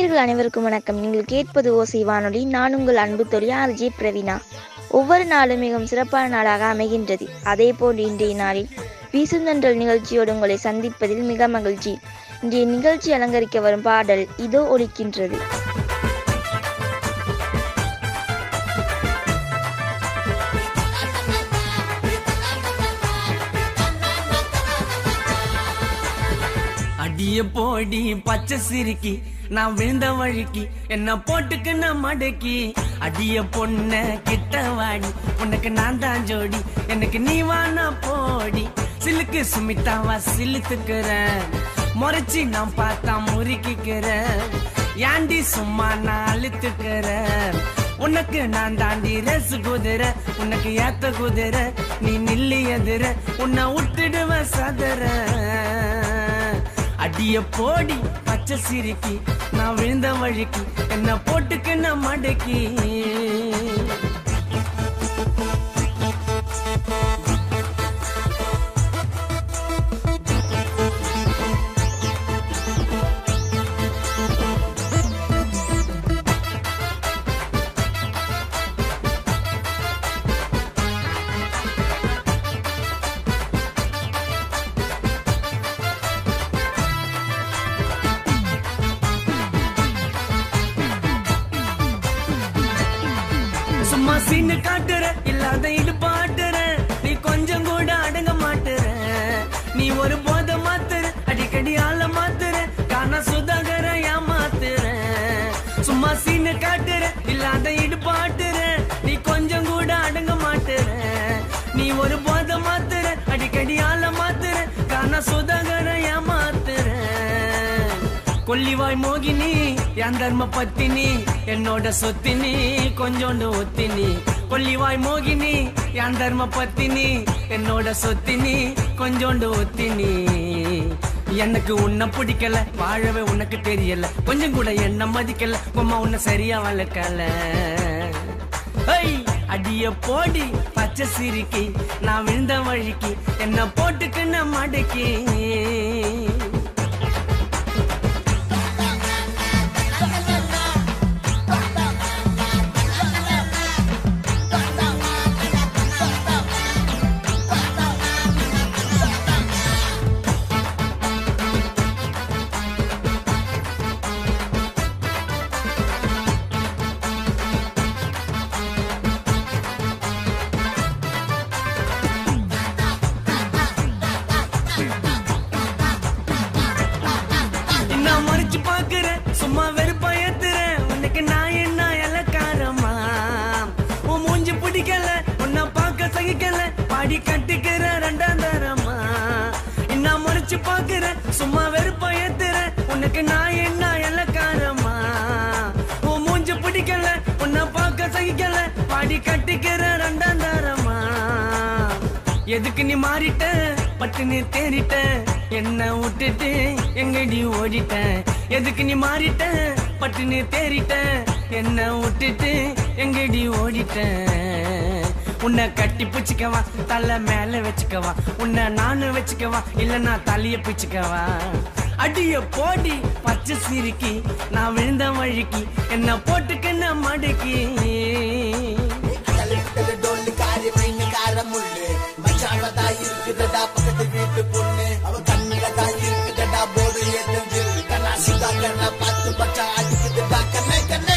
நேயர்கள் அனைவருக்கும் வணக்கம் நீங்கள் கேட்பது ஓசை வானொலி நான் உங்கள் அன்பு தோழி ஆர்ஜி பிரவீனா ஒவ்வொரு நாளும் மிகவும் சிறப்பான நாளாக அமைகின்றது அதேபோல் இன்றைய நாளில் வீசுந்தன்றல் நிகழ்ச்சியோடு உங்களை சந்திப்பதில் மிக மகிழ்ச்சி இன்றைய நிகழ்ச்சி அலங்கரிக்க வரும் பாடல் இதோ ஒலிக்கின்றது அடிய போடி பச்சை சிரிக்கி நான் விழுந்த வழிக்கு என்ன போட்டுக்கு நான் மடக்கி அடிய பொண்ண கிட்ட வாடி உனக்கு நான் தான் ஜோடி எனக்கு நீ வானா போடி சிலுக்கு சுமித்தாவா சிலுத்துக்கிறேன் முறைச்சி நான் பார்த்தா முறுக்கிக்கிறேன் ஏண்டி சும்மா நான் அழுத்துக்கிறேன் உனக்கு நான் தாண்டி ரசு குதிரை உனக்கு ஏத்த குதிரை நீ நில்லி எதிர உன்னை விட்டுடுவ சதுர அடிய போடி பச்சை சிரிக்கி நான் விழுந்த வழிக்கு என்ன போட்டுக்கு நான் மடக்கி சும்மா சீனு காட்டுற இல்லாத இடுப்பாட்டுற நீ கொஞ்சம் கூட அடங்க மாட்டுற நீ ஒரு போத மாத்துற அடிக்கடி ஆள மாத்துற காண சுதாகர ஏமாத்துற சும்மா சீனு காட்டுற இல்லாத இடுப்பாட்டுற நீ கொஞ்சம் கூட அடங்க மாட்டுற நீ ஒரு போத மாத்துற அடிக்கடி ஆள மாத்துற காண சுதாகர ஏமாத்துற கொல்லிவாய் மோகினி என் தர்ம பத்தினி என்னோட சொத்தினி கொஞ்சோண்டு ஒத்தினி கொல்லிவாய் மோகினி என் தர்ம பத்தினி என்னோட சொத்தினி கொஞ்சோண்டு ஒத்தினி எனக்கு உன்னை பிடிக்கல வாழவே உனக்கு தெரியல கொஞ்சம் கூட என்ன மதிக்கல உம்மா உன்னை சரியா வளர்க்கல ஐய், அடிய போடி பச்சை சிரிக்கி நான் விழுந்த வழிக்கு என்ன போட்டுக்கு நான் மடக்கி நான் மறைச்சு பாக்குறேன் சும்மா வெறுப்பா ஏத்துறேன் உனக்கு நான் என்ன இலக்காரமா உன் மூஞ்சி பிடிக்கல உன்னை பார்க்க சகிக்கல பாடி கட்டிக்கிற ரெண்டாம் தரமா நான் மறைச்சு பாக்குறேன் சும்மா வெறுப்பா ஏத்துறேன் உனக்கு நான் என்ன இலக்காரமா உன் மூஞ்சி பிடிக்கல உன்னை பார்க்க சகிக்கல பாடி கட்டிக்கிற ரெண்டாம் தரமா எதுக்கு நீ மாறிட்ட பட்டு நீ தேறிட்ட என்ன விட்டுட்டு எங்கடி ஓடிட்ட எதுக்கு நீ மாறிட்ட பட்டு நீ தேறிட்ட என்ன விட்டுட்டு எங்கடி ஓடிட்ட உன்னை கட்டி பிச்சுக்கவா தலை மேல வச்சுக்கவா உன்னை நானு வச்சுக்கவா இல்ல நான் தலைய பிச்சுக்கவா அடிய போடி பச்சை சிரிக்கி நான் விழுந்த வழிக்கு என்ன போட்டுக்க நான் மடக்கி கலெக்டர் டொல்லு காரி மைனு கார முள்ளு மச்சானதா இருக்குதடா பக்கத்து வீட்டு பொண்ணு அவ கண்ணுலதா இருக்குதடா போடு ஏத்தம் ஜில்லு கண்ணா சுதா கண்ணா பார்த்து பச்சா அடிக்குதுடா கண்ணை கண்ணை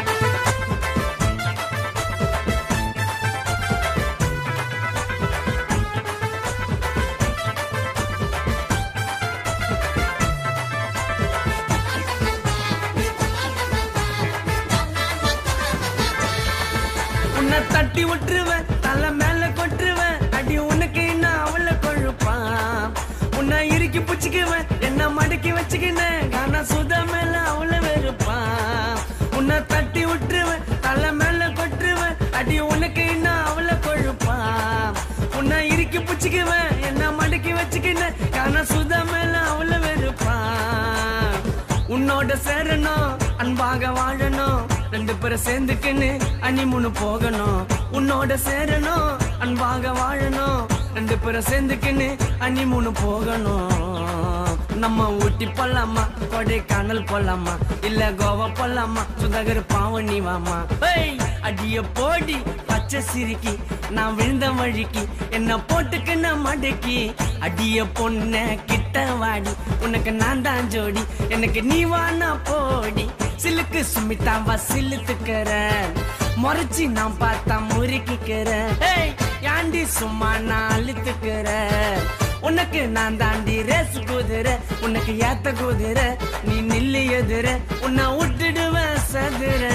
உன்னை தட்டி விட்டுருவேன் தலை மேல கொட்டுருவேன் அடி உனக்கு என்ன அவளை கொழுப்பான் உன்னை இறுக்கி பிடிச்சிக்குவேன் என்ன மடக்கி வச்சுக்கினேன் காணா சுத மேல அவளை வெறுப்பான் உன்னை தட்டி விட்டுருவேன் தலை மேல கொட்டுருவேன் அடி உனக்கு என்ன அவளை கொழுப்பான் உன்னை இறுக்கி பிடிச்சிக்குவேன் என்ன மடக்கி வச்சுக்கினேன் காணா சுத மேல அவளை வெறுப்பான் உன்னோட சேரணும் அன்பாக வாழணும் ரெண்டு பேரும் சேர்ந்துக்கின்னு அனிமுனு போகணும் உன்னோட சேரணும் அன்பாக வாழணும் ரெண்டு பேரும் சேர்ந்துக்கின்னு அனிமுனு போகணும் நம்ம ஊட்டி போலாமா கொடைக்கானல் போலாமா இல்ல கோவா போலாமா சுதாகர் பாவனி வாமா ஏய் அடிய போடி பச்சை சிரிக்கி நான் விழுந்த வழிக்கு என்ன போட்டுக்கு நான் மடக்கி அடிய பொண்ண கிட்ட வாடி உனக்கு நான் தான் ஜோடி எனக்கு நீ வானா போடி சிலுக்கு சுமிதாவா சிலுத்துக்கிற முறைச்சி நான் பார்த்தா முறுக்கிக்கிற ஏய் யாண்டி சும்மா நான் அழுத்துக்கிற உனக்கு நான் தாண்டி ரேஸ் குதிரை உனக்கு ஏத்த குதிரை நீ நில்லு எதிர உன்னை விட்டுடுவேன் சதுர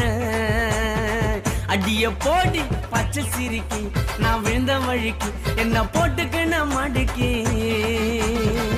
அடிய போடி பச்சை சிரிக்கி நான் விழுந்த வழிக்கு என்ன போட்டுக்கு நான் மடுக்கி